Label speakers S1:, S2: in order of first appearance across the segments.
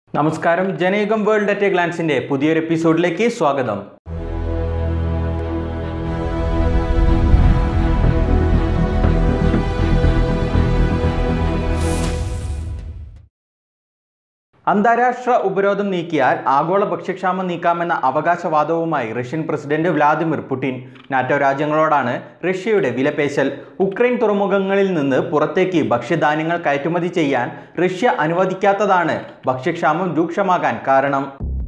S1: നമസ്കാരം Janayugam world at a ഗ്ലാൻസിന്റെ പുതിയൊരു എപ്പിസോഡിലേക്ക് സ്വാഗതം അന്താരാഷ്ട്ര ഉപരോധം നീക്കിയാൽ ആഗോള ഭക്ഷ്യക്ഷാമം നീക്കാമെന്ന അവകാശവാദവുമായി Russian president Vladimir Putin NATO രാജ്യങ്ങളോടാണ് റഷ്യയുടെ വിലപേശൽ ഉക്രൈൻ തുറമുഖങ്ങളിൽ നിന്ന് പുറത്തേക്ക് ഭക്ഷ്യധാന്യങ്ങൾ കയറ്റുമതി ചെയ്യാൻ റഷ്യ അനുവദിക്കാത്തതാണ് ഭക്ഷ്യക്ഷാമം രൂക്ഷമാകാൻ കാരണം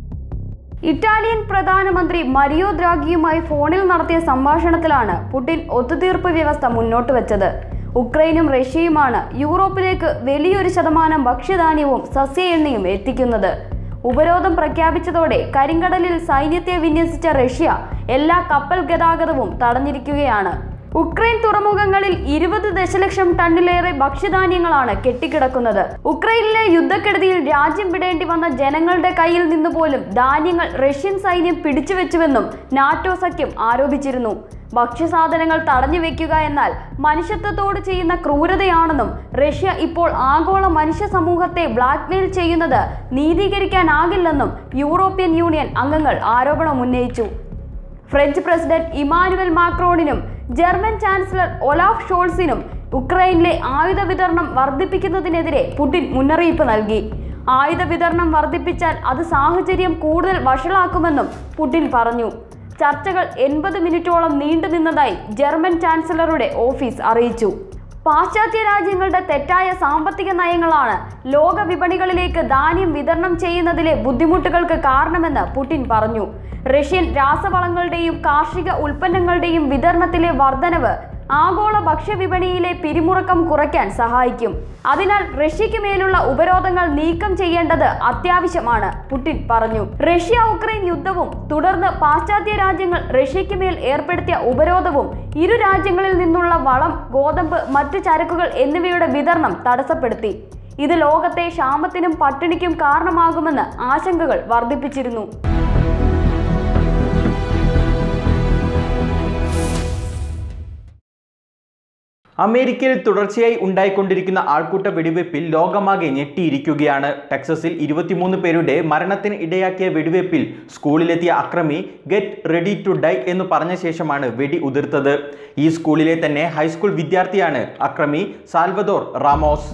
S2: ഇറ്റാലിയൻ പ്രധാനമന്ത്രി മരിയോ ദ്രാഗിയുമായി ഫോണിൽ നടത്തിയ സംഭാഷണത്തിലാണ് പുടിൻ ഒത്തുതീർപ്പ് വ്യവസ്ഥ മുന്നോട്ട് വെച്ചത് ഉക്രൈനും റഷ്യയുമാണ് യൂറോപ്പിലേക്ക് വലിയൊരു ശതമാനം ഭക്ഷ്യധാന്യവും സസ്യ എണ്ണയും എത്തിക്കുന്നത് ഉപരോധം പ്രഖ്യാപിച്ചതോടെ കരിങ്കടലിൽ സൈന്യത്തെ വിന്യസിച്ച റഷ്യ എല്ലാ കപ്പൽ ഗതാഗതവും തടഞ്ഞിരിക്കുകയാണ് ഉക്രൈൻ തുറമുഖങ്ങളിൽ ഇരുപത് ദശലക്ഷം ടണ്ണിലേറെ ഭക്ഷ്യധാന്യങ്ങളാണ് കെട്ടിക്കിടക്കുന്നത് ഉക്രൈനിലെ യുദ്ധക്കെടുതിയിൽ രാജ്യം വിടേണ്ടി വന്ന ജനങ്ങളുടെ കയ്യിൽ നിന്ന് പോലും ധാന്യങ്ങൾ റഷ്യൻ സൈന്യം പിടിച്ചുവെച്ചുവെന്നും നാറ്റോ സഖ്യം ആരോപിച്ചിരുന്നു ഭക്ഷ്യസാധനങ്ങൾ തടഞ്ഞു വെക്കുക എന്നാൽ മനുഷ്യത്വത്തോട് ചെയ്യുന്ന ക്രൂരതയാണെന്നും റഷ്യ ഇപ്പോൾ ആഗോള മനുഷ്യ സമൂഹത്തെ ബ്ലാക്ക്മെയിൽ ചെയ്യുന്നത് നീതീകരിക്കാനാകില്ലെന്നും യൂറോപ്യൻ യൂണിയൻ അംഗങ്ങൾ ആരോപണം ഉന്നയിച്ചു ഫ്രഞ്ച് പ്രസിഡന്റ് ഇമാനുവൽ മാക്രോണിനും ജർമ്മൻ ചാൻസലർ ഒലാഫ് ഷോൾസിനും ഉക്രൈനിലെ ആയുധ വിതരണം വർദ്ധിപ്പിക്കുന്നതിനെതിരെ പുടിൻ മുന്നറിയിപ്പ് നൽകി ആയുധ വിതരണം വർദ്ധിപ്പിച്ചാൽ അത് സാഹചര്യം കൂടുതൽ വഷളാക്കുമെന്നും പുടിൻ പറഞ്ഞു ചർച്ചകൾ എൺപത് മിനിറ്റോളം നീണ്ടുനിന്നതായി ജർമ്മൻ ചാൻസലറുടെ ഓഫീസ് അറിയിച്ചു പാശ്ചാത്യ രാജ്യങ്ങളുടെ തെറ്റായ സാമ്പത്തിക നയങ്ങളാണ് ലോക വിപണികളിലേക്ക് ധാന്യം വിതരണം ചെയ്യുന്നതിലെ ബുദ്ധിമുട്ടുകൾക്ക് കാരണമെന്ന് പുടിൻ പറഞ്ഞു റഷ്യൻ രാസവളങ്ങളുടെയും കാർഷിക ഉൽപ്പന്നങ്ങളുടെയും വിതരണത്തിലെ വർധനവ് ആഗോള ഭക്ഷ്യവിപണിയിലെ പിരിമുറുക്കം കുറയ്ക്കാൻ സഹായിക്കും അതിനാൽ റഷ്യയ്ക്ക് മേലുള്ള ഉപരോധങ്ങൾ നീക്കം ചെയ്യേണ്ടത് അത്യാവശ്യമാണ് പുടിൻ പറഞ്ഞു റഷ്യ ഉക്രൈൻ യുദ്ധവും തുടർന്ന് പാശ്ചാത്യ രാജ്യങ്ങൾ റഷ്യയ്ക്ക് മേൽ ഏർപ്പെടുത്തിയ ഉപരോധവും ഇരു രാജ്യങ്ങളിൽ നിന്നുള്ള വളം ഗോതമ്പ് മറ്റ് ചരക്കുകൾ എന്നിവയുടെ വിതരണം തടസ്സപ്പെടുത്തി ഇത് ലോകത്തെ ക്ഷാമത്തിനും പട്ടിണിക്കും കാരണമാകുമെന്ന് ആശങ്കകൾ വർദ്ധിപ്പിച്ചിരുന്നു
S1: അമേരിക്കയിൽ തുടർച്ചയായി ഉണ്ടായിക്കൊണ്ടിരിക്കുന്ന ആൾക്കൂട്ട വെടിവെപ്പിൽ ലോകമാകെ ഞെട്ടിയിരിക്കുകയാണ് ടെക്സസിൽ ഇരുപത്തിമൂന്ന് പേരുടെ മരണത്തിന് ഇടയാക്കിയ വെടിവെപ്പിൽ സ്കൂളിലെത്തിയ അക്രമി ഗെറ്റ് റെഡി ടു ഡൈ എന്ന് പറഞ്ഞ ശേഷമാണ് വെടി ഉതിർത്തത് ഈ സ്കൂളിലെ തന്നെ ഹൈസ്കൂൾ വിദ്യാർത്ഥിയാണ് അക്രമി സാൽവദോർ റാമോസ്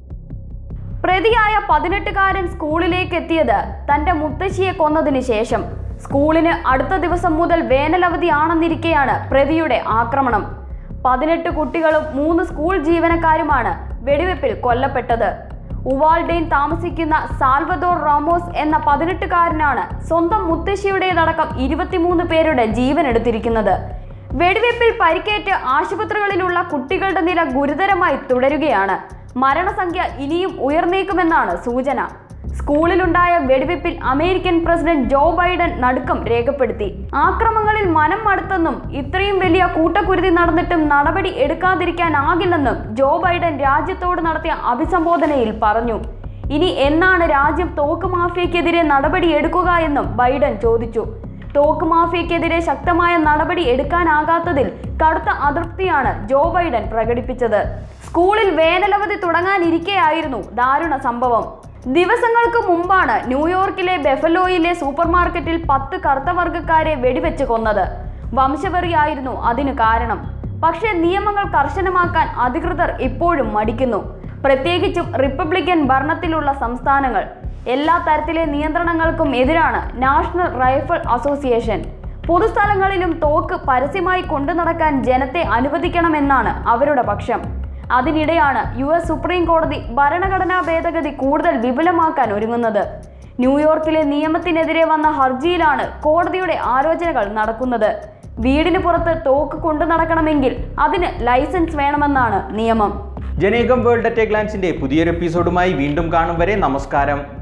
S2: പ്രതിയായ പതിനെട്ടുകാരൻ സ്കൂളിലേക്ക് എത്തിയത് തന്റെ മുത്തശ്ശിയെ കൊന്നതിന് ശേഷം സ്കൂളിന് അടുത്ത ദിവസം മുതൽ വേനലവധിയാണെന്നിരിക്കെയാണ് പ്രതിയുടെ ആക്രമണം പതിനെട്ട് കുട്ടികളും മൂന്ന് സ്കൂൾ ജീവനക്കാരുമാണ് വെടിവെപ്പിൽ കൊല്ലപ്പെട്ടത് ഉവാൾഡെയിൻ താമസിക്കുന്ന സാൽവദോർ റാമോസ് എന്ന പതിനെട്ടുകാരനാണ് സ്വന്തം മുത്തശ്ശിയുടേതടക്കം ഇരുപത്തിമൂന്ന് പേരുടെ ജീവൻ എടുത്തിരിക്കുന്നത് വെടിവെപ്പിൽ പരിക്കേറ്റ് ആശുപത്രികളിലുള്ള കുട്ടികളുടെ നില ഗുരുതരമായി തുടരുകയാണ് മരണസംഖ്യ ഇനിയും ഉയർന്നേക്കുമെന്നാണ് സൂചന സ്കൂളിലുണ്ടായ വെടിവെപ്പിൽ അമേരിക്കൻ പ്രസിഡന്റ് ജോ ബൈഡൻ നടുക്കം രേഖപ്പെടുത്തി ആക്രമങ്ങളിൽ മനം മടുത്തെന്നും ഇത്രയും വലിയ കൂട്ടക്കുരുതി നടന്നിട്ടും നടപടി എടുക്കാതിരിക്കാനാകില്ലെന്നും ജോ ബൈഡൻ രാജ്യത്തോട് നടത്തിയ അഭിസംബോധനയിൽ പറഞ്ഞു ഇനി എന്നാണ് രാജ്യം തോക്ക് മാഫിയക്കെതിരെ നടപടി എടുക്കുക എന്നും ബൈഡൻ ചോദിച്ചു തോക്ക് മാഫിയക്കെതിരെ ശക്തമായ നടപടി എടുക്കാനാകാത്തതിൽ കടുത്ത അതൃപ്തിയാണ് ജോ ബൈഡൻ പ്രകടിപ്പിച്ചത് സ്കൂളിൽ വേനലവധി തുടങ്ങാനിരിക്കെയായിരുന്നു ദാരുണ സംഭവം ദിവസങ്ങൾക്ക് മുമ്പാണ് ന്യൂയോർക്കിലെ ബെഫലോയിലെ സൂപ്പർമാർക്കറ്റിൽ പത്ത് കറുത്ത വർഗ്ഗക്കാരെ വെടിവെച്ച് കൊന്നത് വംശവെറിയായിരുന്നു അതിനു കാരണം പക്ഷേ നിയമങ്ങൾ കർശനമാക്കാൻ അധികൃതർ ഇപ്പോഴും മടിക്കുന്നു പ്രത്യേകിച്ചും റിപ്പബ്ലിക്കൻ ഭരണത്തിലുള്ള സംസ്ഥാനങ്ങൾ എല്ലാ തരത്തിലെ നിയന്ത്രണങ്ങൾക്കും എതിരാണ് നാഷണൽ റൈഫിൾ അസോസിയേഷൻ പൊതുസ്ഥലങ്ങളിലും തോക്ക് പരസ്യമായി കൊണ്ടു നടക്കാൻ ജനത്തെ അനുവദിക്കണമെന്നാണ് അവരുടെ പക്ഷം അതിനിടെയാണ് യു എസ് സുപ്രീം കോടതി ഭരണഘടനാ ഭേദഗതി കൂടുതൽ വിപുലമാക്കാൻ ഒരുങ്ങുന്നത് ന്യൂയോർക്കിലെ നിയമത്തിനെതിരെ വന്ന ഹർജിയിലാണ് കോടതിയുടെ ആലോചനകൾ നടക്കുന്നത് വീടിന് പുറത്ത് തോക്ക് കൊണ്ടു നടക്കണമെങ്കിൽ അതിന് ലൈസൻസ് വേണമെന്നാണ് നിയമം
S1: ജനേകം വേൾഡ് അറ്റ് എ ഗ്ലാൻസിന്റെ പുതിയൊരു എപ്പിസോഡുമായി വീണ്ടും കാണും വരെ നമസ്കാരം